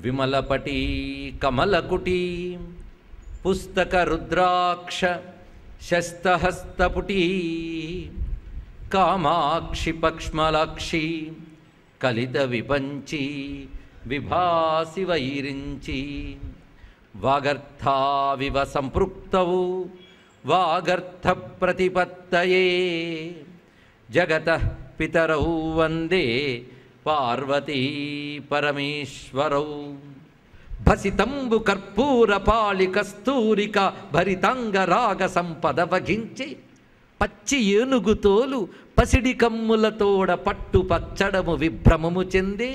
విమలపటీ కమలకుటీ పుస్తక రుద్రాక్ష శస్తహస్తపుటీ కామాక్షి పక్ష్మలాక్షి కలిత విపంచి విభాసి వైరించి వాగర్థావివ సంపృక్తవు వాగర్థ ప్రతిపత్తయే జగత పితరౌ వందే పార్వతీ పరమేశ్వరౌ భసితంబు కర్పూర పాళి కస్తూరిక భరితంగ రాగ సంపద వగించి పచ్చి ఏనుగు తోలు పసిడి కమ్ములతోడ పట్టు పచ్చడము విభ్రమము చెందే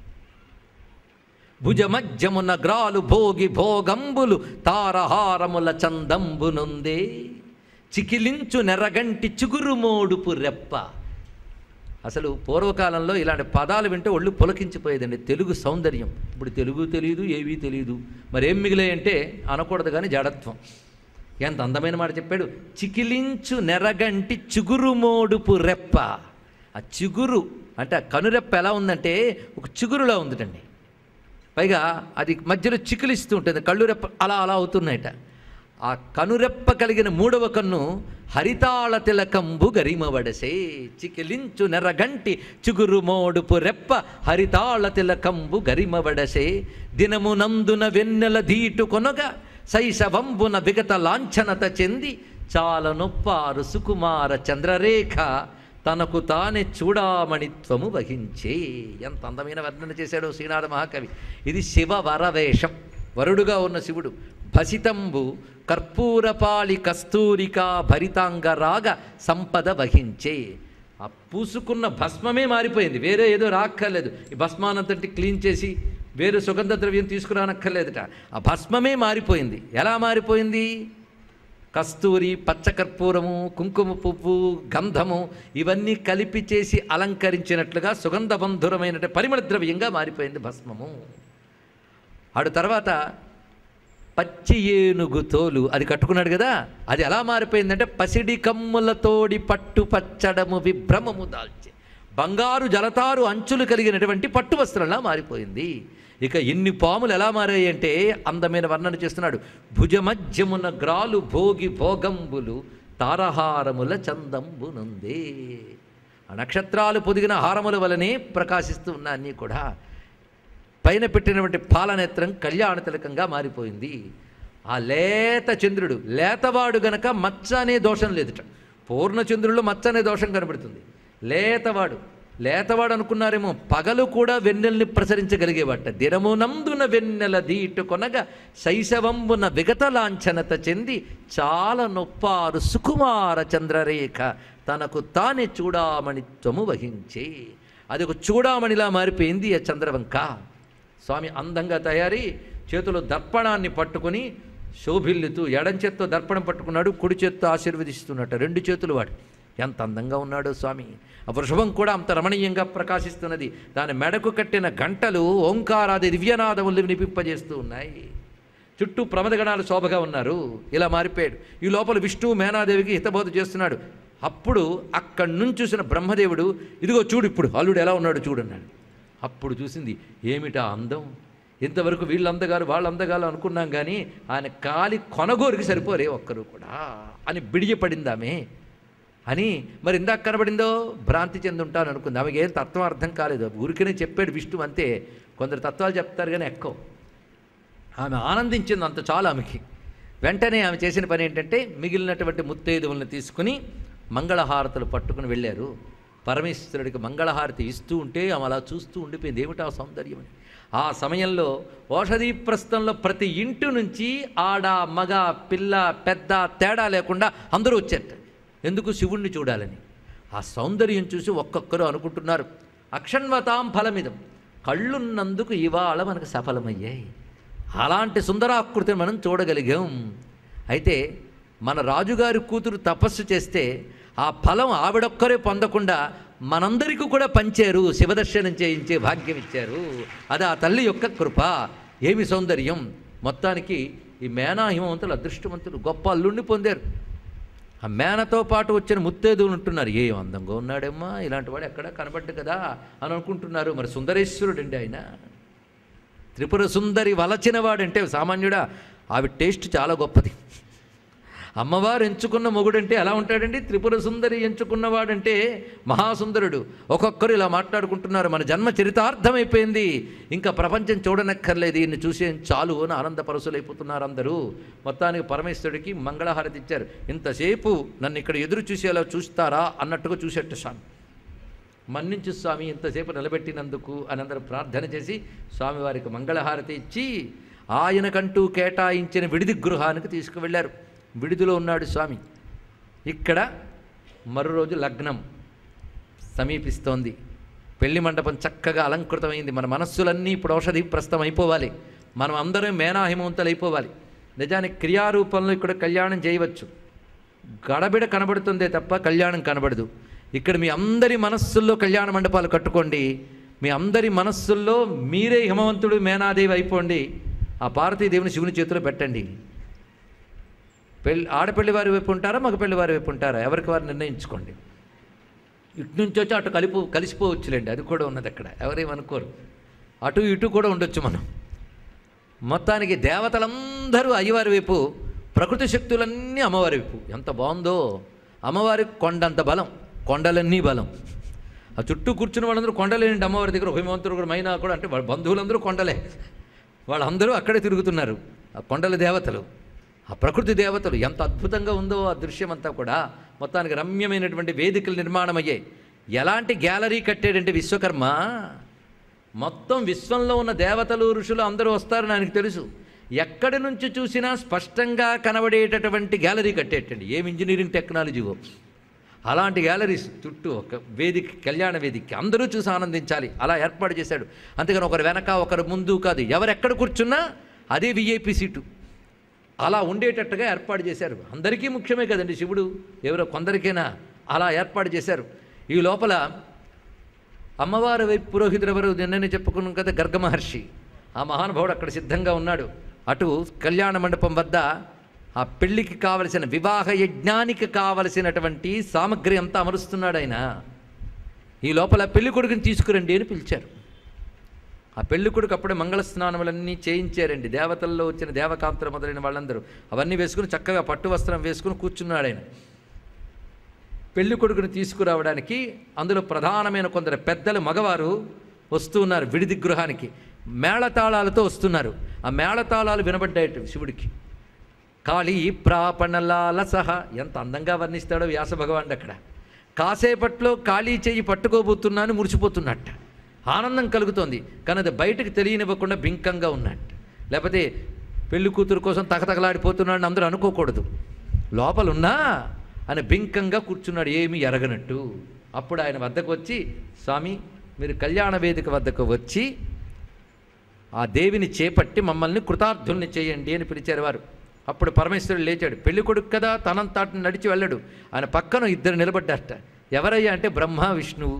భుజమధ్యమున గ్రాలు భోగి భోగంబులు తారహారముల చందంబునుందే చికిలించు నెరగంటి చిగురుమోడుపు రెప్ప అసలు పూర్వకాలంలో ఇలాంటి పదాలు వింటే ఒళ్ళు పులకించిపోయేదండి తెలుగు సౌందర్యం ఇప్పుడు తెలుగు తెలియదు ఏవీ తెలియదు మరి ఏం మిగిలాయంటే అనకూడదు కానీ జడత్వం ఎంత అందమైన మాట చెప్పాడు చికిలించు నెరగంటి చిగురుమోడుపు రెప్ప ఆ చిగురు అంటే ఆ కనురెప్ప ఎలా ఉందంటే ఒక చిగురులా ఉందిటండి పైగా అది మధ్యలో చికిలిస్తూ ఉంటుంది కళ్ళు రెప్ప అలా అలా అవుతున్నాయట ఆ కనురెప్ప కలిగిన మూడవ కన్ను హరితాళ తిలకంబు గరిమవడసే చికిలించు నెరగంటి చిగురు మోడుపు రెప్ప హరితాళ తిలకంబు గరిమవడసే దినమునందున వెన్నెల ధీటు కొనగా శైశవంబున విగత లాంఛనత చెంది చాలా నొప్పారు సుకుమార చంద్రరేఖ తనకు తానే చూడామణిత్వము వహించే ఎంత అందమైన వర్ణన చేశాడు శ్రీనాథ మహాకవి ఇది శివ వరవేషం వరుడుగా ఉన్న శివుడు భసితంబు కర్పూరపాళి కస్తూరిక భరితాంగ రాగ సంపద వహించే ఆ పూసుకున్న భస్మమే మారిపోయింది వేరే ఏదో రాక్కర్లేదు ఈ భస్మానంతటి క్లీన్ చేసి వేరే సుగంధ ద్రవ్యం తీసుకురానక్కర్లేదుట ఆ భస్మమే మారిపోయింది ఎలా మారిపోయింది కస్తూరి పచ్చకర్పూరము కుంకుమ పువ్వు గంధము ఇవన్నీ కలిపి చేసి అలంకరించినట్లుగా సుగంధబంధురమైన పరిమళ ద్రవ్యంగా మారిపోయింది భస్మము ఆడు తర్వాత పచ్చి ఏనుగు తోలు అది కట్టుకున్నాడు కదా అది ఎలా మారిపోయిందంటే పసిడి కమ్ములతోడి పట్టు పచ్చడము విభ్రమము దాల్చి బంగారు జలతారు అంచులు కలిగినటువంటి పట్టు వస్త్రంలా మారిపోయింది ఇక ఎన్ని పాములు ఎలా మారాయి అంటే అందమైన వర్ణన చేస్తున్నాడు భుజమధ్యమున గ్రాలు భోగి భోగంబులు తారహారముల చందంబునుందే ఆ నక్షత్రాలు పొదిగిన హారముల వలనే ప్రకాశిస్తూ ఉన్న అన్నీ కూడా పైన పెట్టినటువంటి పాలనేత్రం కళ్యాణ తిలకంగా మారిపోయింది ఆ లేత చంద్రుడు లేతవాడు గనక మచ్చ అనే దోషం లేదుట పూర్ణచంద్రుల్లో మచ్చ అనే దోషం కనబడుతుంది లేతవాడు లేతవాడు అనుకున్నారేమో పగలు కూడా వెన్నెల్ని ప్రసరించగలిగేవాట దినమునందున వెన్నెల దీటు కొనగా శైశవంబున విగత లాంఛనత చెంది చాలా నొప్పారు సుకుమార చంద్రరేఖ తనకు తానే చూడామణిత్వము వహించే అది ఒక చూడామణిలా మారిపోయింది ఆ చంద్రవంక స్వామి అందంగా తయారీ చేతిలో దర్పణాన్ని పట్టుకొని శోభిల్లుతూ ఎడం చేత్తో దర్పణం పట్టుకున్నాడు కుడి చేత్తో ఆశీర్వదిస్తున్నట్టు రెండు చేతులు వాడు ఎంత అందంగా ఉన్నాడో స్వామి ఆ వృషభం కూడా అంత రమణీయంగా ప్రకాశిస్తున్నది దాని మెడకు కట్టిన గంటలు ఓంకారాది దివ్యనాదములు వినిపింపజేస్తూ ఉన్నాయి చుట్టూ ప్రమదగణాలు శోభగా ఉన్నారు ఇలా మారిపోయాడు ఈ లోపల విష్ణువు మేనాదేవికి హితబోధ చేస్తున్నాడు అప్పుడు అక్కడి నుంచి చూసిన బ్రహ్మదేవుడు ఇదిగో చూడు ఇప్పుడు అల్లుడు ఎలా ఉన్నాడు చూడన్నాడు అప్పుడు చూసింది ఏమిటా అందం ఇంతవరకు వీళ్ళు అందగారు వాళ్ళు అందగాలు అనుకున్నాం కానీ ఆయన కాలి కొనగోరికి సరిపోరే ఒక్కరు కూడా అని బిడియపడింది ఆమె అని మరి ఇందాక కనబడిందో భ్రాంతి చెంది ఉంటాను అనుకుంది ఆమెకి ఏం తత్వం అర్థం కాలేదు ఊరికనే చెప్పాడు విష్ణు అంతే కొందరు తత్వాలు చెప్తారు కానీ ఎక్కువ ఆమె ఆనందించింది అంత చాలు ఆమెకి వెంటనే ఆమె చేసిన పని ఏంటంటే మిగిలినటువంటి ముత్తైదువులను తీసుకుని మంగళహారతులు పట్టుకుని వెళ్ళారు పరమేశ్వరుడికి మంగళహారతి ఇస్తూ ఉంటే ఆమె అలా చూస్తూ ఉండిపోయింది ఏమిటా సౌందర్యం అని ఆ సమయంలో ఓషధీ ప్రస్థంలో ప్రతి ఇంటి నుంచి ఆడ మగ పిల్ల పెద్ద తేడా లేకుండా అందరూ వచ్చారట ఎందుకు శివుణ్ణి చూడాలని ఆ సౌందర్యం చూసి ఒక్కొక్కరు అనుకుంటున్నారు అక్షణ్వతాం ఫలమిదం కళ్ళున్నందుకు ఇవాళ మనకు సఫలమయ్యాయి అలాంటి సుందరాకృతిని మనం చూడగలిగాం అయితే మన రాజుగారి కూతురు తపస్సు చేస్తే ఆ ఫలం ఆవిడొక్కరే పొందకుండా మనందరికీ కూడా పంచారు శివదర్శనం చేయించే భాగ్యం ఇచ్చారు అది ఆ తల్లి యొక్క కృప ఏమి సౌందర్యం మొత్తానికి ఈ మేనా హిమవంతులు అదృష్టవంతులు గొప్ప అల్లుణ్ణి పొందారు ఆ మేనతో పాటు వచ్చిన ముత్తేదువులు ఉంటున్నారు ఏ అందంగా ఉన్నాడమ్మా ఇలాంటి వాడు ఎక్కడా కనబడ్డు కదా అని అనుకుంటున్నారు మరి సుందరేశ్వరుడు అండి ఆయన త్రిపుర సుందరి వలచినవాడంటే సామాన్యుడా ఆవి టేస్ట్ చాలా గొప్పది అమ్మవారు ఎంచుకున్న మొగుడంటే ఎలా ఉంటాడండి త్రిపుర సుందరి ఎంచుకున్నవాడంటే మహాసుందరుడు ఒక్కొక్కరు ఇలా మాట్లాడుకుంటున్నారు మన జన్మ చరితార్థమైపోయింది ఇంకా ప్రపంచం చూడనక్కర్లేదు ఈయన్ని చూసే చాలు అని ఆనంద పరసులైపోతున్నారు అందరూ మొత్తానికి పరమేశ్వరుడికి మంగళహారతి ఇచ్చారు ఇంతసేపు నన్ను ఇక్కడ ఎదురు చూసేలా చూస్తారా అన్నట్టుగా చూసేట్టు స్వామి మన్నించు స్వామి ఇంతసేపు నిలబెట్టినందుకు అని అందరూ ప్రార్థన చేసి స్వామివారికి మంగళహారతి ఇచ్చి ఆయనకంటూ కేటాయించిన విడిది గృహానికి తీసుకువెళ్ళారు విడిదిలో ఉన్నాడు స్వామి ఇక్కడ మరో రోజు లగ్నం సమీపిస్తోంది పెళ్లి మండపం చక్కగా అలంకృతమైంది మన మనస్సులన్నీ ఇప్పుడు ఔషధి ప్రస్తుతం అయిపోవాలి మనం అందరం మేనాహిమవంతులు అయిపోవాలి నిజానికి క్రియారూపంలో ఇక్కడ కళ్యాణం చేయవచ్చు గడబిడ కనబడుతుందే తప్ప కళ్యాణం కనబడదు ఇక్కడ మీ అందరి మనస్సుల్లో కళ్యాణ మండపాలు కట్టుకోండి మీ అందరి మనస్సుల్లో మీరే హిమవంతుడు మేనాదేవి అయిపోండి ఆ పార్వతీదేవిని శివుని చేతిలో పెట్టండి పెళ్ళి ఆడపెళ్లి వారి వైపు ఉంటారా మగ పెళ్లి వారి వైపు ఉంటారా ఎవరికి వారు నిర్ణయించుకోండి ఇటు నుంచి వచ్చి అటు కలిపి కలిసిపోవచ్చులేండి అది కూడా ఉన్నది అక్కడ ఎవరేమనుకోరు అటు ఇటు కూడా ఉండొచ్చు మనం మొత్తానికి దేవతలందరూ అయ్యవారి వైపు ప్రకృతి శక్తులన్నీ అమ్మవారి వైపు ఎంత బాగుందో అమ్మవారికి కొండంత బలం కొండలన్నీ బలం ఆ చుట్టూ కూర్చున్న వాళ్ళందరూ కొండలేండి అమ్మవారి దగ్గర హిమవంతుడు కూడా మైనా కూడా అంటే వాళ్ళ బంధువులందరూ కొండలే వాళ్ళందరూ అక్కడే తిరుగుతున్నారు ఆ కొండల దేవతలు ఆ ప్రకృతి దేవతలు ఎంత అద్భుతంగా ఉందో ఆ దృశ్యం అంతా కూడా మొత్తానికి రమ్యమైనటువంటి వేదికలు నిర్మాణం అయ్యాయి ఎలాంటి గ్యాలరీ కట్టాడంటే విశ్వకర్మ మొత్తం విశ్వంలో ఉన్న దేవతలు ఋషులు అందరూ వస్తారని ఆయనకు తెలుసు ఎక్కడి నుంచి చూసినా స్పష్టంగా కనబడేటటువంటి గ్యాలరీ కట్టేటండి ఏం ఇంజనీరింగ్ టెక్నాలజీవో అలాంటి గ్యాలరీస్ చుట్టూ ఒక వేదిక కళ్యాణ వేదిక అందరూ చూసి ఆనందించాలి అలా ఏర్పాటు చేశాడు అంతేగాని ఒకరు వెనక ఒకరు ముందు కాదు ఎవరు ఎక్కడ కూర్చున్నా అదే విఐపి సీటు అలా ఉండేటట్టుగా ఏర్పాటు చేశారు అందరికీ ముఖ్యమే కదండి శివుడు ఎవరో కొందరికైనా అలా ఏర్పాటు చేశారు ఈ లోపల అమ్మవారి వైపు పురోహితుడు ఎవరు నిన్ననే చెప్పుకున్నాం కదా గర్గ మహర్షి ఆ మహానుభావుడు అక్కడ సిద్ధంగా ఉన్నాడు అటు కళ్యాణ మండపం వద్ద ఆ పెళ్లికి కావలసిన వివాహ యజ్ఞానికి కావలసినటువంటి సామగ్రి అంతా అమరుస్తున్నాడు ఆయన ఈ లోపల పెళ్లి కొడుకుని తీసుకురండి అని పిలిచారు ఆ పెళ్లి కొడుకు అప్పుడే మంగళ స్నానములన్నీ చేయించారండి దేవతల్లో వచ్చిన దేవకాంతలు మొదలైన వాళ్ళందరూ అవన్నీ వేసుకుని చక్కగా పట్టు వస్త్రం వేసుకుని కూర్చున్నాడు ఆయన పెళ్లి కొడుకుని తీసుకురావడానికి అందులో ప్రధానమైన కొందరు పెద్దలు మగవారు వస్తూ ఉన్నారు విడిది గృహానికి మేళతాళాలతో వస్తున్నారు ఆ మేళతాళాలు వినబడ్డాయట శివుడికి కాళీ ప్రాపణలాల సహ ఎంత అందంగా వర్ణిస్తాడో వ్యాస భగవానుడు అక్కడ కాసేపట్లో ఖాళీ చెయ్యి పట్టుకోబోతున్నాను మురిసిపోతున్నట్ట ఆనందం కలుగుతోంది కానీ అది బయటకు తెలియనివ్వకుండా బింకంగా ఉన్నట్ట లేకపోతే పెళ్లి కూతురు కోసం తగతగలాడిపోతున్నాడని అందరూ అనుకోకూడదు లోపలున్నా ఆయన బింకంగా కూర్చున్నాడు ఏమీ ఎరగనట్టు అప్పుడు ఆయన వద్దకు వచ్చి స్వామి మీరు కళ్యాణ వేదిక వద్దకు వచ్చి ఆ దేవిని చేపట్టి మమ్మల్ని కృతార్థుల్ని చేయండి అని పిలిచారు వారు అప్పుడు పరమేశ్వరుడు లేచాడు పెళ్లి కొడుకు కదా తనంతాటిని నడిచి వెళ్ళాడు ఆయన పక్కన ఇద్దరు నిలబడ్డారట ఎవరయ్యా అంటే బ్రహ్మ విష్ణువు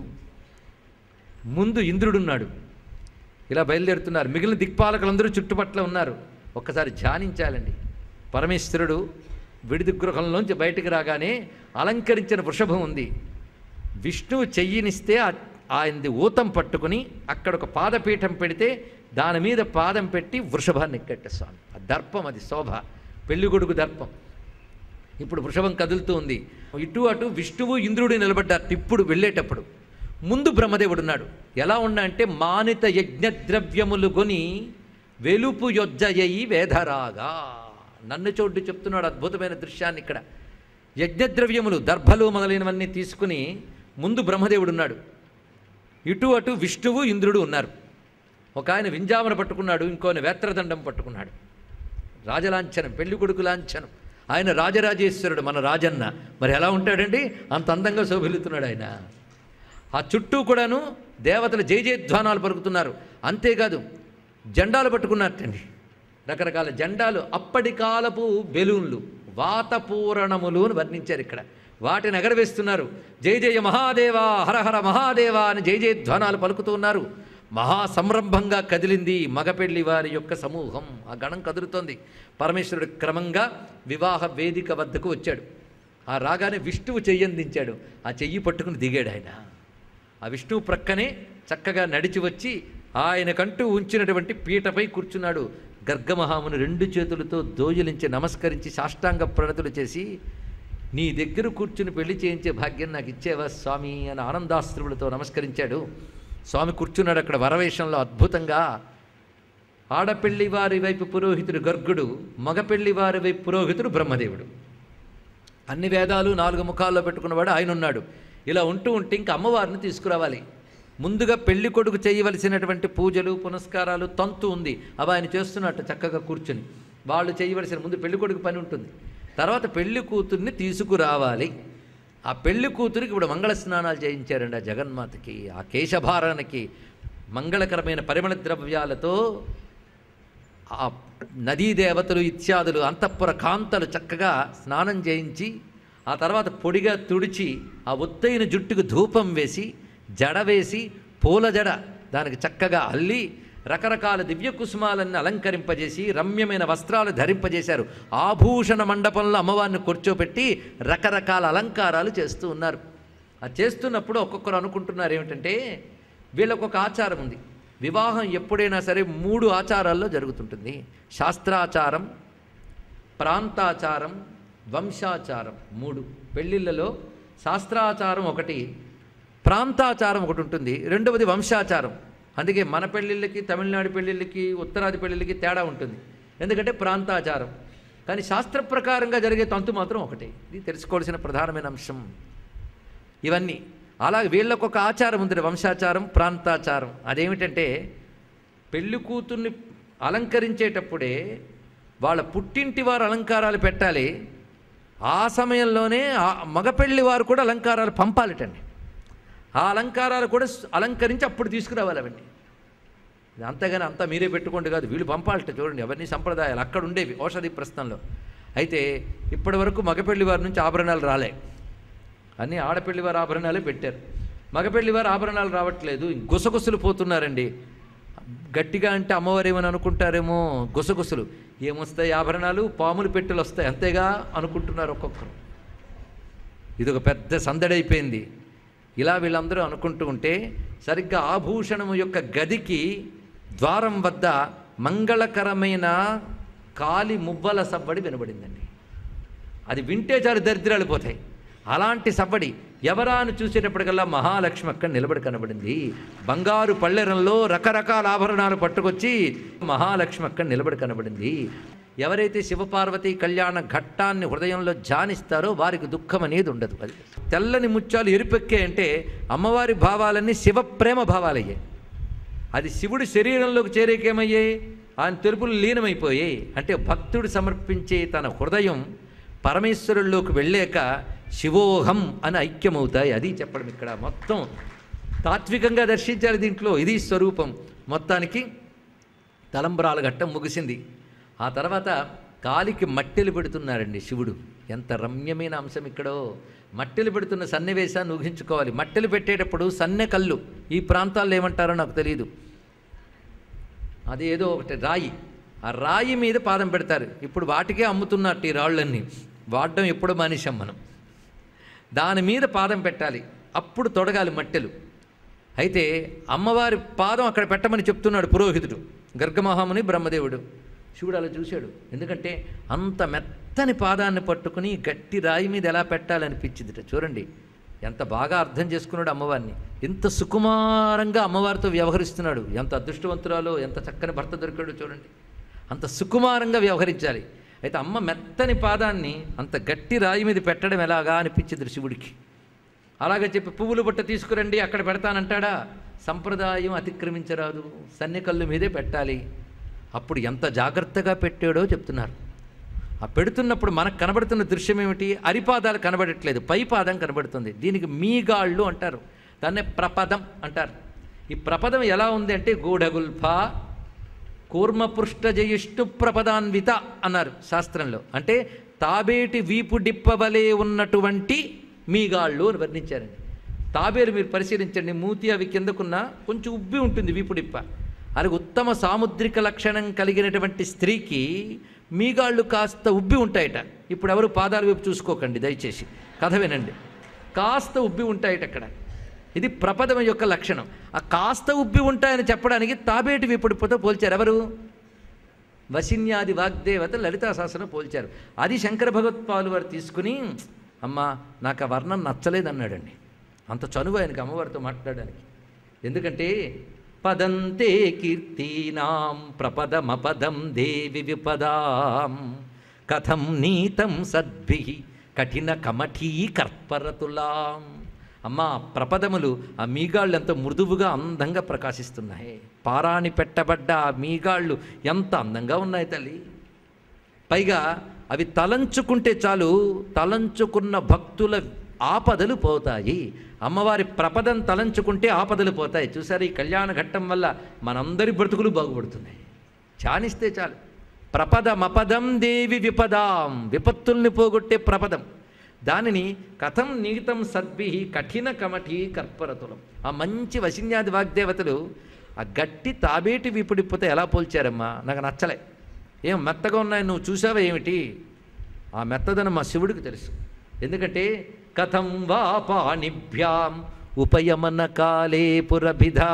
ముందు ఇంద్రుడున్నాడు ఇలా బయలుదేరుతున్నారు మిగిలిన దిక్పాలకులందరూ చుట్టుపట్ల ఉన్నారు ఒక్కసారి ధ్యానించాలండి పరమేశ్వరుడు విడిది గృహంలోంచి బయటికి రాగానే అలంకరించిన వృషభం ఉంది విష్ణువు చెయ్యినిస్తే ఆ- ఆయనది ఊతం పట్టుకుని అక్కడ ఒక పాదపీఠం పెడితే దాని మీద పాదం పెట్టి వృషభాన్ని ఎక్కట్ట స్వామి ఆ దర్పం అది శోభ పెళ్ళికొడుకు దర్పం ఇప్పుడు వృషభం కదులుతూ ఉంది ఇటు అటు విష్ణువు ఇంద్రుడు నిలబడ్డారు ఇప్పుడు వెళ్ళేటప్పుడు ముందు బ్రహ్మదేవుడు ఉన్నాడు ఎలా ఉన్నా అంటే మానిత యజ్ఞద్రవ్యములు కొని వెలుపు యొజ్జయయి వేధరాగా నన్ను చోటు చెప్తున్నాడు అద్భుతమైన దృశ్యాన్ని ఇక్కడ యజ్ఞద్రవ్యములు దర్భలు మొదలైనవన్నీ తీసుకుని ముందు బ్రహ్మదేవుడు ఉన్నాడు ఇటు అటు విష్ణువు ఇంద్రుడు ఉన్నారు ఒక ఆయన వింజామన పట్టుకున్నాడు ఇంకోని వేత్రదండం పట్టుకున్నాడు రాజలాంఛనం పెళ్లి కొడుకు లాంఛనం ఆయన రాజరాజేశ్వరుడు మన రాజన్న మరి ఎలా ఉంటాడండి అంత అందంగా శోభిల్లుతున్నాడు ఆయన ఆ చుట్టూ కూడాను దేవతలు జయ జయధ్వానాలు పలుకుతున్నారు అంతేకాదు జెండాలు పట్టుకున్నారటండి రకరకాల జెండాలు అప్పటి కాలపు బెలూన్లు వాతపూరణములు అని వర్ణించారు ఇక్కడ వాటిని ఎగరవేస్తున్నారు జయ జయ మహాదేవా హరహర మహాదేవా అని జయ జయధ్వానాలు పలుకుతూ ఉన్నారు మహా సంరంభంగా కదిలింది మగపెళ్లి వారి యొక్క సమూహం ఆ గణం కదులుతోంది పరమేశ్వరుడు క్రమంగా వివాహ వేదిక వద్దకు వచ్చాడు ఆ రాగానే విష్ణువు చెయ్యందించాడు ఆ చెయ్యి పట్టుకుని దిగాడు ఆయన ఆ విష్ణువు ప్రక్కనే చక్కగా నడిచి వచ్చి ఆయనకంటూ ఉంచినటువంటి పీటపై కూర్చున్నాడు గర్గమహాముని రెండు చేతులతో దోజులించి నమస్కరించి సాష్టాంగ ప్రణతులు చేసి నీ దగ్గర కూర్చుని పెళ్లి చేయించే భాగ్యం నాకు ఇచ్చేవా స్వామి అని ఆనందాశ్రువులతో నమస్కరించాడు స్వామి కూర్చున్నాడు అక్కడ వరవేషంలో అద్భుతంగా ఆడపెళ్లి వారి వైపు పురోహితుడు గర్గుడు మగపెళ్లి వారి వైపు పురోహితుడు బ్రహ్మదేవుడు అన్ని వేదాలు నాలుగు ముఖాల్లో పెట్టుకున్నవాడు ఆయన ఉన్నాడు ఇలా ఉంటూ ఉంటే ఇంకా అమ్మవారిని తీసుకురావాలి ముందుగా పెళ్లి కొడుకు చేయవలసినటువంటి పూజలు పునస్కారాలు తంతు ఉంది అవి ఆయన చేస్తున్నట్టు చక్కగా కూర్చుని వాళ్ళు చేయవలసిన ముందు పెళ్లి కొడుకు పని ఉంటుంది తర్వాత పెళ్లి కూతుర్ని తీసుకురావాలి ఆ పెళ్లి కూతురికి ఇప్పుడు మంగళ స్నానాలు చేయించారండి ఆ జగన్మాతకి ఆ కేశభారానికి మంగళకరమైన పరిమళ ద్రవ్యాలతో ఆ నదీ దేవతలు ఇత్యాదులు అంతఃపుర కాంతలు చక్కగా స్నానం చేయించి ఆ తర్వాత పొడిగా తుడిచి ఆ ఒత్తైన జుట్టుకు ధూపం వేసి జడ వేసి పూల జడ దానికి చక్కగా అల్లి రకరకాల దివ్య కుసుమాలన్నీ అలంకరింపజేసి రమ్యమైన వస్త్రాలు ధరింపజేశారు ఆభూషణ మండపంలో అమ్మవారిని కూర్చోపెట్టి రకరకాల అలంకారాలు చేస్తూ ఉన్నారు అది చేస్తున్నప్పుడు ఒక్కొక్కరు అనుకుంటున్నారు ఏమిటంటే వీళ్ళకు ఒక ఆచారం ఉంది వివాహం ఎప్పుడైనా సరే మూడు ఆచారాల్లో జరుగుతుంటుంది శాస్త్రాచారం ప్రాంతాచారం వంశాచారం మూడు పెళ్ళిళ్ళలో శాస్త్రాచారం ఒకటి ప్రాంతాచారం ఒకటి ఉంటుంది రెండవది వంశాచారం అందుకే మన పెళ్ళిళ్ళకి తమిళనాడు పెళ్ళిళ్ళకి ఉత్తరాది పెళ్ళిళ్ళకి తేడా ఉంటుంది ఎందుకంటే ప్రాంతాచారం కానీ శాస్త్ర ప్రకారంగా జరిగే తంతు మాత్రం ఒకటే ఇది తెలుసుకోవాల్సిన ప్రధానమైన అంశం ఇవన్నీ అలాగే వీళ్ళకు ఒక ఆచారం ఉంది వంశాచారం ప్రాంతాచారం అదేమిటంటే పెళ్లి కూతుర్ని అలంకరించేటప్పుడే వాళ్ళ పుట్టింటి వారు అలంకారాలు పెట్టాలి ఆ సమయంలోనే ఆ మగపెళ్లి వారు కూడా అలంకారాలు పంపాలిటండి ఆ అలంకారాలు కూడా స్- అలంకరించి అప్పుడు తీసుకురావాలి అవన్నీ ఇది అంతగాని అంతా మీరే పెట్టుకోండి కాదు వీళ్ళు పంపాలట చూడండి అవన్నీ సంప్రదాయాలు అక్కడ ఉండేవి ఔషధి ప్రస్థంలో అయితే ఇప్పటి వరకు మగపెళ్లి వారి నుంచి ఆభరణాలు రాలే అన్నీ ఆడపెళ్లి వారి ఆభరణాలే పెట్టారు మగపెళ్లి వారి ఆభరణాలు రావట్లేదు గుసగుసలు పోతున్నారండి గట్టిగా అంటే అమ్మవారు ఏమని అనుకుంటారేమో గుసగుసలు ఏమొస్తాయి ఆభరణాలు పాములు పెట్టెలు వస్తాయి అంతేగా అనుకుంటున్నారు ఒక్కొక్కరు ఇది ఒక పెద్ద సందడైపోయింది ఇలా వీళ్ళందరూ అనుకుంటూ ఉంటే సరిగ్గా ఆభూషణము యొక్క గదికి ద్వారం వద్ద మంగళకరమైన కాలి మువ్వల సవ్వడి వినబడిందండి అది వింటే చాలు దరిద్రాలు పోతాయి అలాంటి సవ్వడి ఎవరా అని చూసేటప్పటికల్లా మహాలక్ష్మి అక్కడ నిలబడి కనబడింది బంగారు పళ్ళెరంలో రకరకాల ఆభరణాలు పట్టుకొచ్చి మహాలక్ష్మి అక్కడ నిలబడి కనబడింది ఎవరైతే శివపార్వతి కళ్యాణ ఘట్టాన్ని హృదయంలో ధ్యానిస్తారో వారికి దుఃఖం అనేది ఉండదు అది తెల్లని ముత్యాలు ఎరుపెక్కే అంటే అమ్మవారి భావాలన్నీ శివ ప్రేమ భావాలయ్యాయి అది శివుడి శరీరంలోకి చేరేకేమయ్యాయి ఆయన తెలుపులు లీనమైపోయాయి అంటే భక్తుడు సమర్పించే తన హృదయం పరమేశ్వరుల్లోకి వెళ్ళాక శివోహం అని ఐక్యమవుతాయి అది చెప్పడం ఇక్కడ మొత్తం తాత్వికంగా దర్శించారు దీంట్లో ఇది స్వరూపం మొత్తానికి తలంబరాల ఘట్టం ముగిసింది ఆ తర్వాత కాలికి మట్టెలు పెడుతున్నారండి శివుడు ఎంత రమ్యమైన అంశం ఇక్కడో మట్టెలు పెడుతున్న సన్నివేశాన్ని ఊహించుకోవాలి మట్టెలు పెట్టేటప్పుడు సన్నె కళ్ళు ఈ ప్రాంతాల్లో ఏమంటారో నాకు తెలియదు అదేదో ఒకటి రాయి ఆ రాయి మీద పాదం పెడతారు ఇప్పుడు వాటికే అమ్ముతున్నట్టు ఈ రాళ్ళన్నీ వాడడం ఎప్పుడో మానేశాం మనం దాని మీద పాదం పెట్టాలి అప్పుడు తొడగాలి మట్టెలు అయితే అమ్మవారి పాదం అక్కడ పెట్టమని చెప్తున్నాడు పురోహితుడు గర్గమహాముని బ్రహ్మదేవుడు శివుడు అలా చూశాడు ఎందుకంటే అంత మెత్తని పాదాన్ని పట్టుకుని గట్టి రాయి మీద ఎలా పెట్టాలనిపించిందిట చూడండి ఎంత బాగా అర్థం చేసుకున్నాడు అమ్మవారిని ఎంత సుకుమారంగా అమ్మవారితో వ్యవహరిస్తున్నాడు ఎంత అదృష్టవంతురాలో ఎంత చక్కని భర్త దొరికాడో చూడండి అంత సుకుమారంగా వ్యవహరించాలి అయితే అమ్మ మెత్తని పాదాన్ని అంత గట్టి రాయి మీద పెట్టడం ఎలాగా అనిపించింది శివుడికి అలాగే చెప్పి పువ్వులు బుట్ట తీసుకురండి అక్కడ పెడతానంటాడా సంప్రదాయం అతిక్రమించరాదు సన్నికల్లు మీదే పెట్టాలి అప్పుడు ఎంత జాగ్రత్తగా పెట్టాడో చెప్తున్నారు ఆ పెడుతున్నప్పుడు మనకు కనబడుతున్న దృశ్యం ఏమిటి అరిపాదాలు కనబడట్లేదు పై పాదం కనబడుతుంది దీనికి మీగాళ్ళు అంటారు దాన్నే ప్రపదం అంటారు ఈ ప్రపదం ఎలా ఉంది అంటే గూఢగుల్ఫ కూర్మపృష్ఠ జయిష్ణు ప్రపదాన్విత అన్నారు శాస్త్రంలో అంటే తాబేటి వీపు డిప్పవలే ఉన్నటువంటి మీగాళ్ళు అని వర్ణించారండి తాబేరు మీరు పరిశీలించండి మూతి అవి కిందకున్న కొంచెం ఉబ్బి ఉంటుంది వీపు డిప్ప అలాగే ఉత్తమ సాముద్రిక లక్షణం కలిగినటువంటి స్త్రీకి మీగాళ్ళు కాస్త ఉబ్బి ఉంటాయట ఇప్పుడు ఎవరు పాదాల వైపు చూసుకోకండి దయచేసి కథ వినండి కాస్త ఉబ్బి ఉంటాయట అక్కడ ఇది ప్రపదం యొక్క లక్షణం ఆ కాస్త ఉబ్బి ఉంటాయని చెప్పడానికి తాబేటి విపుడిపోతో పోల్చారు ఎవరు వసిన్యాది వాగ్దేవత లలితా శాసనం పోల్చారు అది శంకర భగవత్పాలు వారు తీసుకుని అమ్మా నాకు ఆ వర్ణం నచ్చలేదన్నాడండి అంత చనువు ఆయనకి అమ్మవారితో మాట్లాడడానికి ఎందుకంటే పదంతే కీర్తీనాం ప్రపదమపదం దేవి విపదాం కథం నీతం సద్భి కఠిన కమఠీ కర్పరతులాం అమ్మా ప్రపదములు ఆ మీగాళ్ళు ఎంత మృదువుగా అందంగా ప్రకాశిస్తున్నాయి పారాణి పెట్టబడ్డ ఆ మీగాళ్ళు ఎంత అందంగా ఉన్నాయి తల్లి పైగా అవి తలంచుకుంటే చాలు తలంచుకున్న భక్తుల ఆపదలు పోతాయి అమ్మవారి ప్రపదం తలంచుకుంటే ఆపదలు పోతాయి చూసారు ఈ కళ్యాణ ఘట్టం వల్ల మనందరి బ్రతుకులు బాగుపడుతున్నాయి ధ్యానిస్తే చాలు ప్రపదమపదం దేవి విపదాం విపత్తుల్ని పోగొట్టే ప్రపదం దానిని కథం నీతం సద్భి కఠిన కమఠి కర్పరతులం ఆ మంచి వశిన్యాది వాగ్దేవతలు ఆ గట్టి తాబేటి విపుడిపోతే ఎలా పోల్చారమ్మా నాకు నచ్చలే ఏం మెత్తగా ఉన్నాయి నువ్వు చూసావా ఏమిటి ఆ మెత్తదనం మా శివుడికి తెలుసు ఎందుకంటే కథం వా పాణిభ్యాం ఉపయమన కాలే పురభిధా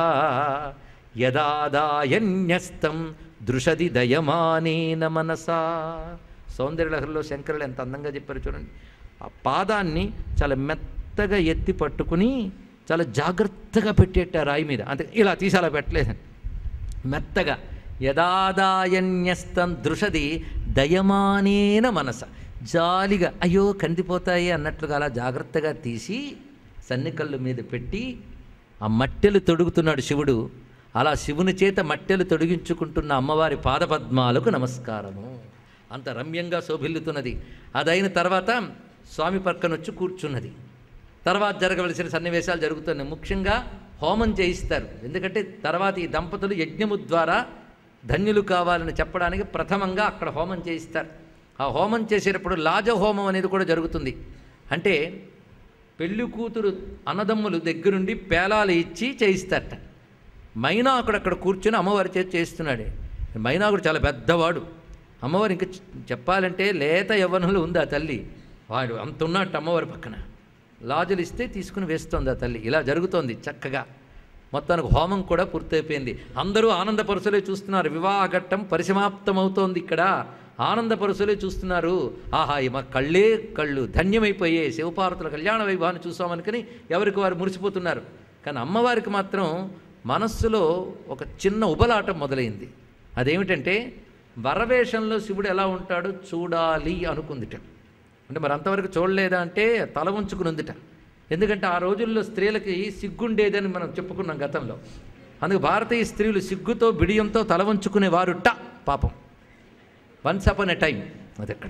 యదాదాయన్యస్తం దృషది దయమానేన మనసా సౌందర్యలహరిలో శంకరులు ఎంత అందంగా చెప్పారు చూడండి ఆ పాదాన్ని చాలా మెత్తగా ఎత్తి పట్టుకుని చాలా జాగ్రత్తగా పెట్టేట రాయి మీద అంతే ఇలా తీసి అలా పెట్టలేదండి మెత్తగా యదాదాయన్యస్తం దృషది దయమానేన మనస జాలిగా అయ్యో కందిపోతాయి అన్నట్లుగా అలా జాగ్రత్తగా తీసి సన్నికళ్ళు మీద పెట్టి ఆ మట్టెలు తొడుగుతున్నాడు శివుడు అలా శివుని చేత మట్టెలు తొడిగించుకుంటున్న అమ్మవారి పాదపద్మాలకు నమస్కారము అంత రమ్యంగా శోభిల్లుతున్నది అదైన తర్వాత స్వామి పక్కనొచ్చి కూర్చున్నది తర్వాత జరగవలసిన సన్నివేశాలు జరుగుతున్నాయి ముఖ్యంగా హోమం చేయిస్తారు ఎందుకంటే తర్వాత ఈ దంపతులు యజ్ఞము ద్వారా ధన్యులు కావాలని చెప్పడానికి ప్రథమంగా అక్కడ హోమం చేయిస్తారు ఆ హోమం చేసేటప్పుడు లాజ హోమం అనేది కూడా జరుగుతుంది అంటే పెళ్లి కూతురు అన్నదమ్ములు దగ్గరుండి పేలాలు ఇచ్చి చేయిస్తారట మైనాకుడు అక్కడ కూర్చుని అమ్మవారి చేతి చేస్తున్నాడే మైనాకుడు చాలా పెద్దవాడు అమ్మవారు ఇంకా చె- చెప్పాలంటే లేత యవ్వనంలో ఉంది ఆ తల్లి వాడు అంత ఉన్నట్టు అమ్మవారి పక్కన లాజులు ఇస్తే తీసుకుని వేస్తోంది ఆ తల్లి ఇలా జరుగుతోంది చక్కగా మొత్తానికి హోమం కూడా పూర్తయిపోయింది అందరూ ఆనందపరుసలే చూస్తున్నారు వివాహఘట్టం పరిసమాప్తమవుతోంది ఇక్కడ ఆనందపరుసలే చూస్తున్నారు ఆహా ఈ మా కళ్ళే కళ్ళు ధన్యమైపోయే శివపార్వతుల కళ్యాణ వైభవాన్ని చూసామనుకుని ఎవరికి వారు మురిసిపోతున్నారు కానీ అమ్మవారికి మాత్రం మనస్సులో ఒక చిన్న ఉబలాటం మొదలైంది అదేమిటంటే వరవేషంలో శివుడు ఎలా ఉంటాడో చూడాలి అనుకుందిట అంటే మరి అంతవరకు చూడలేదా అంటే తల ఉంచుకుని ఉందిట ఎందుకంటే ఆ రోజుల్లో స్త్రీలకి సిగ్గుండేదని మనం చెప్పుకున్నాం గతంలో అందుకు భారతీయ స్త్రీలు సిగ్గుతో బిడియంతో తల వంచుకునే వారుట పాపం వన్స్ అపన్ ఎ టైం అది అక్కడ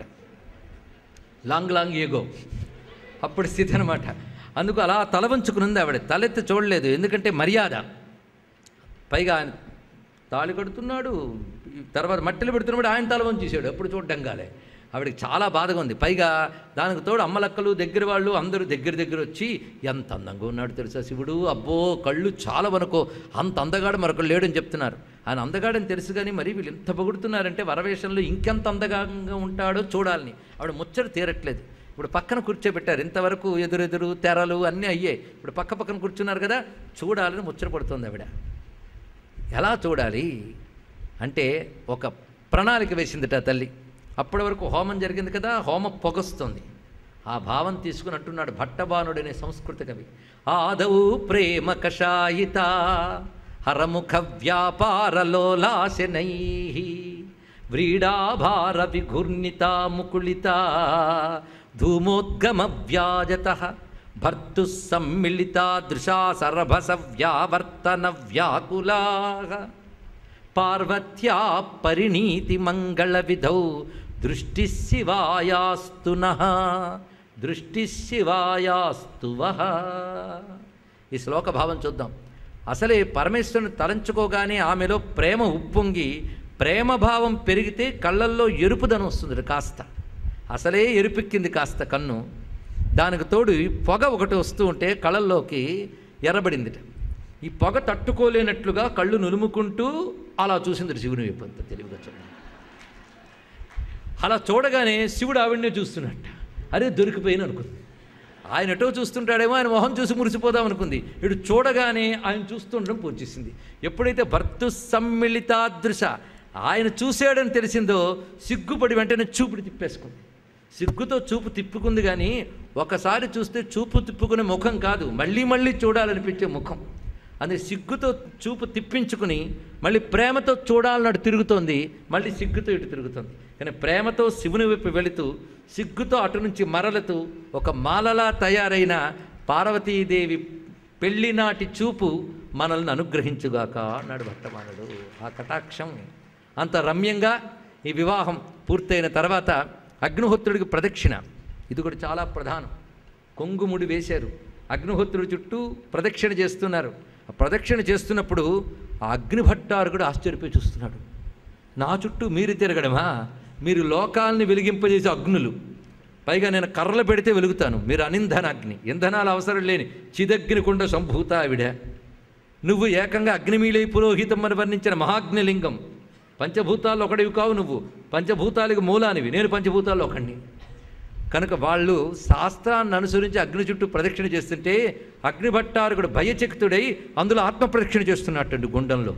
లాంగ్ లాంగ్ ఏగో అప్పుడు స్థితి అనమాట అందుకు అలా తల వంచుకుని ఆవిడ తలెత్తి చూడలేదు ఎందుకంటే మర్యాద పైగా ఆయన తాళి కడుతున్నాడు తర్వాత మట్టెలు పెడుతున్నప్పుడు ఆయన తల వంచేసాడు ఎప్పుడు చూడడం కాలే ఆవిడకి చాలా బాధగా ఉంది పైగా దానికి తోడు అమ్మలక్కలు దగ్గర వాళ్ళు అందరూ దగ్గర దగ్గర వచ్చి ఎంత అందంగా ఉన్నాడు తెలుసా శివుడు అబ్బో కళ్ళు చాలా వరకు అంత అందగాడు మరొకడు లేడని చెప్తున్నారు ఆయన అందగాడని తెలుసు కానీ మరి వీళ్ళు ఎంత పొగుడుతున్నారంటే వరవేషంలో ఇంకెంత అందగాగా ఉంటాడో చూడాలని ఆవిడ ముచ్చట తీరట్లేదు ఇప్పుడు పక్కన కూర్చోబెట్టారు ఇంతవరకు ఎదురెదురు తెరలు అన్నీ అయ్యాయి ఇప్పుడు పక్క పక్కన కూర్చున్నారు కదా చూడాలని ముచ్చట పడుతుంది ఆవిడ ఎలా చూడాలి అంటే ఒక ప్రణాళిక వేసిందిట తల్లి అప్పటి వరకు హోమం జరిగింది కదా హోమ పొగస్తుంది ఆ భావం తీసుకుని అంటున్నాడు భట్టబానుడనే సంస్కృత కవి ఆదౌ ప్రేమ కషాయిత హరముఖ వ్యాపారలోలాశనై వ్రీడాభార విఘూర్ణిత ముకుళిత ధూమోద్గమ వ్యాజత భర్తు సమ్మిళిత దృశా సరభస వ్యావర్తన వ్యాకులా పార్వత్యా పరిణీతి మంగళ విధౌ దృష్టి శివాయాస్తు దృష్టి శివాయాస్తు ఈ శ్లోక భావం చూద్దాం అసలే పరమేశ్వరుని తలంచుకోగానే ఆమెలో ప్రేమ ఉప్పొంగి ప్రేమ భావం పెరిగితే కళ్ళల్లో ఎరుపుదనం వస్తుంది కాస్త అసలే ఎరుపెక్కింది కాస్త కన్ను దానికి తోడు ఈ పొగ ఒకటి వస్తూ ఉంటే కళ్ళల్లోకి ఎర్రబడిందిట ఈ పొగ తట్టుకోలేనట్లుగా కళ్ళు నులుముకుంటూ అలా చూసింది శివుని వైపు అంత తెలివిగా చూడండి అలా చూడగానే శివుడు ఆవిడనే చూస్తున్నట్ట అరే దొరికిపోయిన అనుకుంది ఆయన ఎటో చూస్తుంటాడేమో ఆయన మొహం చూసి మురిసిపోదాం అనుకుంది ఇటు చూడగానే ఆయన చూస్తుండడం పూర్చేసింది ఎప్పుడైతే భర్తు సమ్మిళితాదృశ ఆయన చూశాడని తెలిసిందో సిగ్గుపడి వెంటనే చూపుడు తిప్పేసుకుంది సిగ్గుతో చూపు తిప్పుకుంది కానీ ఒకసారి చూస్తే చూపు తిప్పుకునే ముఖం కాదు మళ్ళీ మళ్ళీ చూడాలనిపించే ముఖం అందుకే సిగ్గుతో చూపు తిప్పించుకుని మళ్ళీ ప్రేమతో చూడాలన్నట్టు తిరుగుతోంది మళ్ళీ సిగ్గుతో ఇటు తిరుగుతుంది కానీ ప్రేమతో శివుని వైపు వెళుతూ సిగ్గుతో అటు నుంచి మరలుతూ ఒక మాలలా తయారైన పార్వతీదేవి పెళ్లినాటి చూపు మనల్ని అనుగ్రహించుగాక అన్నాడు భక్తమానుడు ఆ కటాక్షం అంత రమ్యంగా ఈ వివాహం పూర్తయిన తర్వాత అగ్నిహోత్రుడికి ప్రదక్షిణ ఇది కూడా చాలా ప్రధానం కొంగుముడి వేశారు అగ్నిహోత్రుడి చుట్టూ ప్రదక్షిణ చేస్తున్నారు ఆ ప్రదక్షిణ చేస్తున్నప్పుడు ఆ అగ్నిభట్టారు కూడా ఆశ్చర్యపోయి చూస్తున్నాడు నా చుట్టూ మీరు తిరగడమా మీరు లోకాల్ని వెలిగింపజేసే అగ్నులు పైగా నేను కర్రలు పెడితే వెలుగుతాను మీరు అనింధన అగ్ని ఇంధనాలు అవసరం లేని చిదగ్నికుండ సంభూత ఆవిడ నువ్వు ఏకంగా అగ్నిమీలై పురోహితం అని వర్ణించిన మహాగ్నిలింగం పంచభూతాల్లో ఒకడివి కావు నువ్వు పంచభూతాలకు మూలానివి నేను పంచభూతాల్లో ఒకడిని కనుక వాళ్ళు శాస్త్రాన్ని అనుసరించి అగ్ని చుట్టూ ప్రదక్షిణ చేస్తుంటే అగ్నిభట్టారకుడు భయచకితుడై అందులో ఆత్మ ప్రదక్షిణ చేస్తున్నట్టండి గుండంలో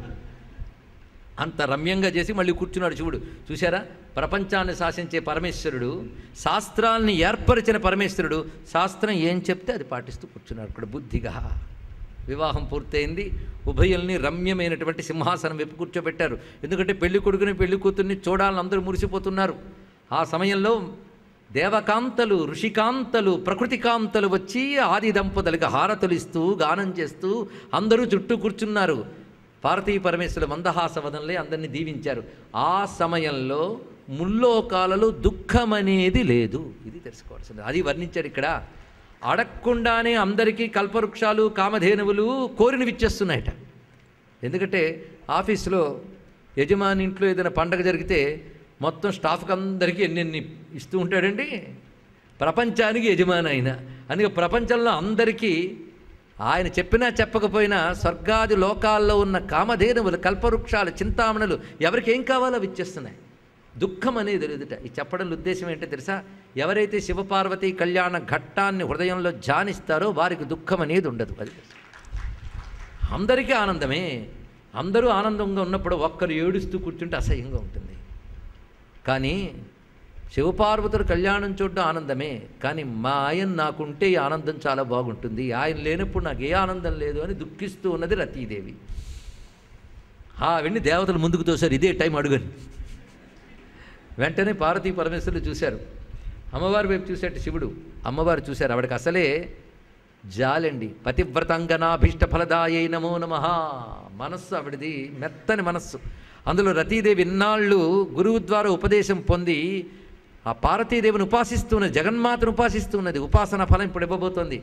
అంత రమ్యంగా చేసి మళ్ళీ కూర్చున్నాడు శివుడు చూసారా ప్రపంచాన్ని శాసించే పరమేశ్వరుడు శాస్త్రాల్ని ఏర్పరిచిన పరమేశ్వరుడు శాస్త్రం ఏం చెప్తే అది పాటిస్తూ కూర్చున్నాడు ఇక్కడ బుద్ధిగా వివాహం పూర్తయింది ఉభయుల్ని రమ్యమైనటువంటి సింహాసనం వైపు కూర్చోబెట్టారు ఎందుకంటే పెళ్లి కొడుకుని పెళ్లి కూతుర్ని చూడాలని అందరూ మురిసిపోతున్నారు ఆ సమయంలో దేవకాంతలు ఋషికాంతలు ప్రకృతికాంతలు వచ్చి ఆది దంపతులకి హారతులు ఇస్తూ గానం చేస్తూ అందరూ చుట్టూ కూర్చున్నారు పార్వతీ పరమేశ్వరుల మందహాసవదంలో అందరినీ దీవించారు ఆ సమయంలో ముల్లోకాలలో దుఃఖం అనేది లేదు ఇది తెలుసుకోవాల్సింది అది వర్ణించాడు ఇక్కడ అడగకుండానే అందరికీ కల్పవృక్షాలు కామధేనువులు కోరినవి ఇచ్చేస్తున్నాయట ఎందుకంటే ఆఫీసులో యజమాని ఇంట్లో ఏదైనా పండగ జరిగితే మొత్తం స్టాఫ్కి అందరికీ ఎన్నెన్ని ఇస్తూ ఉంటాడండి ప్రపంచానికి యజమాని ఆయన అందుకే ప్రపంచంలో అందరికీ ఆయన చెప్పినా చెప్పకపోయినా స్వర్గాది లోకాల్లో ఉన్న కామధేనువులు కల్పవృక్షాలు చింతామణులు ఎవరికి ఏం కావాలో అవి ఇచ్చేస్తున్నాయి దుఃఖం అనేది లేదుట ఈ చెప్పడం ఉద్దేశం ఏంటో తెలుసా ఎవరైతే శివపార్వతి కళ్యాణ ఘట్టాన్ని హృదయంలో ధ్యానిస్తారో వారికి దుఃఖం అనేది ఉండదు అది అందరికీ ఆనందమే అందరూ ఆనందంగా ఉన్నప్పుడు ఒక్కరు ఏడుస్తూ కూర్చుంటే అసహ్యంగా ఉంటుంది కానీ శివపార్వతుల కళ్యాణం చూడడం ఆనందమే కానీ మా ఆయన నాకుంటే ఈ ఆనందం చాలా బాగుంటుంది ఆయన లేనప్పుడు నాకు ఏ ఆనందం లేదు అని దుఃఖిస్తూ ఉన్నది రతీదేవి ఆ వెళ్ళి దేవతలు ముందుకు తోశారు ఇదే టైం అడుగని వెంటనే పార్వతీ పరమేశ్వరులు చూశారు అమ్మవారి వైపు చూసేట శివుడు అమ్మవారు చూశారు ఆవిడకి అసలే జాలండి పతివ్రతాంగనాభీష్ట ఫలదాయై నమో నమ మనస్సు ఆవిడది మెత్తని మనస్సు అందులో రతీదేవి ఇన్నాళ్ళు గురువు ద్వారా ఉపదేశం పొంది ఆ పార్వతీదేవిని ఉపాసిస్తున్నది జగన్మాతను ఉపాసిస్తున్నది ఉపాసన ఫలం ఇప్పుడు ఇవ్వబోతోంది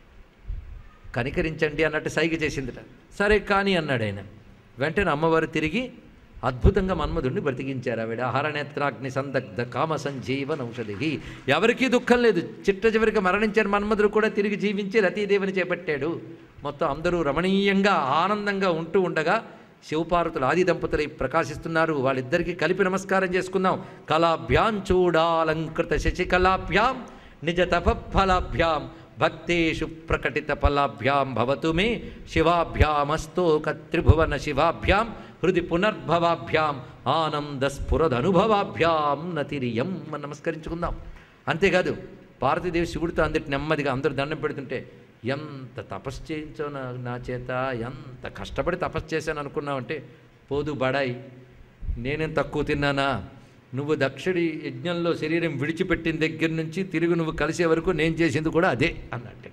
కనికరించండి అన్నట్టు సైగ చేసిందిట సరే కానీ అన్నాడు ఆయన వెంటనే అమ్మవారు తిరిగి అద్భుతంగా మన్మధుడిని బ్రతికించారు ఆవిడ హరనేత్రాగ్ని సందగ్ధ కామ సంజీవన ఔషధి ఎవరికీ దుఃఖం లేదు చిట్ట చివరికి మరణించిన మన్మధుడు కూడా తిరిగి జీవించి రతీదేవిని చేపట్టాడు మొత్తం అందరూ రమణీయంగా ఆనందంగా ఉంటూ ఉండగా శివపార్వతులు ఆది దంపతులై ప్రకాశిస్తున్నారు వాళ్ళిద్దరికీ కలిపి నమస్కారం చేసుకుందాం కళాభ్యాం చూడాలంకృత శశికళాభ్యాం నిజ తపఫలాభ్యాం భక్తేషు ప్రకటిత ఫలాభ్యాం భవతు మే శివాభ్యామస్తోక త్రిభువన శివాభ్యాం హృది పునర్భవాభ్యాం ఆనంద స్ఫురదనుభవాభ్యాం నతిరియం అని నమస్కరించుకుందాం అంతేకాదు భారతీదేవి శివుడితో అందరికి నెమ్మదిగా అందరూ దండం పెడుతుంటే ఎంత తపస్సు చేయించో నా నా చేత ఎంత కష్టపడి తపస్సు చేశాను అనుకున్నావంటే పోదు బడాయి నేనేం తక్కువ తిన్నానా నువ్వు దక్షిడి యజ్ఞంలో శరీరం విడిచిపెట్టిన దగ్గర నుంచి తిరిగి నువ్వు కలిసే వరకు నేను చేసింది కూడా అదే అన్నట్టు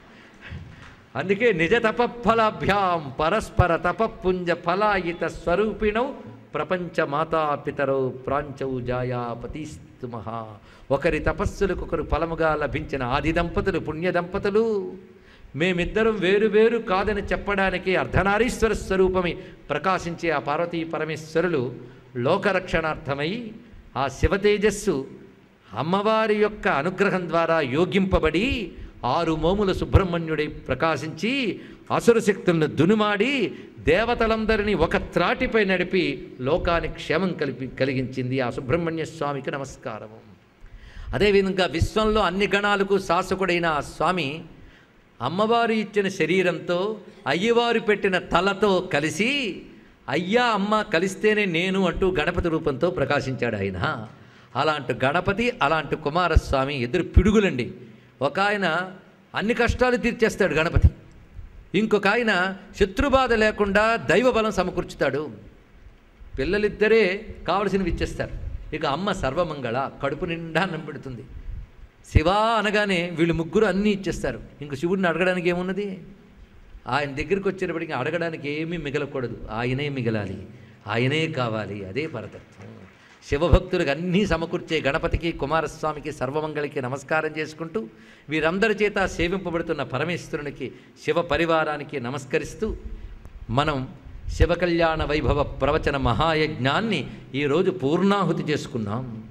అందుకే నిజ తపఫలాభ్యాం పరస్పర తపపుంజ ఫలాయిత స్వరూపిణౌ ప్రపంచ మాతాపితరౌ ప్రాంచౌ జాయాపతిస్తు మహా ఒకరి తపస్సులకు ఒకరు ఫలముగా లభించిన ఆది దంపతులు పుణ్య దంపతులు మేమిద్దరం వేరు వేరు కాదని చెప్పడానికి అర్ధనారీశ్వర స్వరూపమై ప్రకాశించే ఆ పార్వతీ పరమేశ్వరులు లోకరక్షణార్థమై ఆ శివతేజస్సు అమ్మవారి యొక్క అనుగ్రహం ద్వారా యోగింపబడి ఆరు మోముల సుబ్రహ్మణ్యుడై ప్రకాశించి అసుర శక్తులను దునుమాడి దేవతలందరినీ ఒక త్రాటిపై నడిపి లోకానికి క్షేమం కలిపి కలిగించింది ఆ సుబ్రహ్మణ్య స్వామికి నమస్కారము అదేవిధంగా విశ్వంలో అన్ని గణాలకు శాసకుడైన ఆ స్వామి అమ్మవారు ఇచ్చిన శరీరంతో అయ్యవారు పెట్టిన తలతో కలిసి అయ్యా అమ్మ కలిస్తేనే నేను అంటూ గణపతి రూపంతో ప్రకాశించాడు ఆయన అలాంటి గణపతి అలాంటి కుమారస్వామి ఇద్దరు పిడుగులండి ఒక ఆయన అన్ని కష్టాలు తీర్చేస్తాడు గణపతి ఇంకొక ఆయన శత్రుబాధ లేకుండా దైవ బలం సమకూర్చుతాడు పిల్లలిద్దరే కావలసినవి ఇచ్చేస్తారు ఇక అమ్మ సర్వమంగళ కడుపు నిండా అన్నం పెడుతుంది శివ అనగానే వీళ్ళు ముగ్గురు అన్నీ ఇచ్చేస్తారు ఇంక శివుడిని అడగడానికి ఏమున్నది ఆయన దగ్గరికి వచ్చేటప్పటికి అడగడానికి ఏమీ మిగలకూడదు ఆయనే మిగలాలి ఆయనే కావాలి అదే పరతత్వం శివభక్తులకు అన్నీ సమకూర్చే గణపతికి కుమారస్వామికి సర్వమంగళికి నమస్కారం చేసుకుంటూ వీరందరి చేత సేవింపబడుతున్న పరమేశ్వరునికి శివ పరివారానికి నమస్కరిస్తూ మనం శివ కళ్యాణ వైభవ ప్రవచన మహాయజ్ఞాన్ని ఈరోజు పూర్ణాహుతి చేసుకున్నాం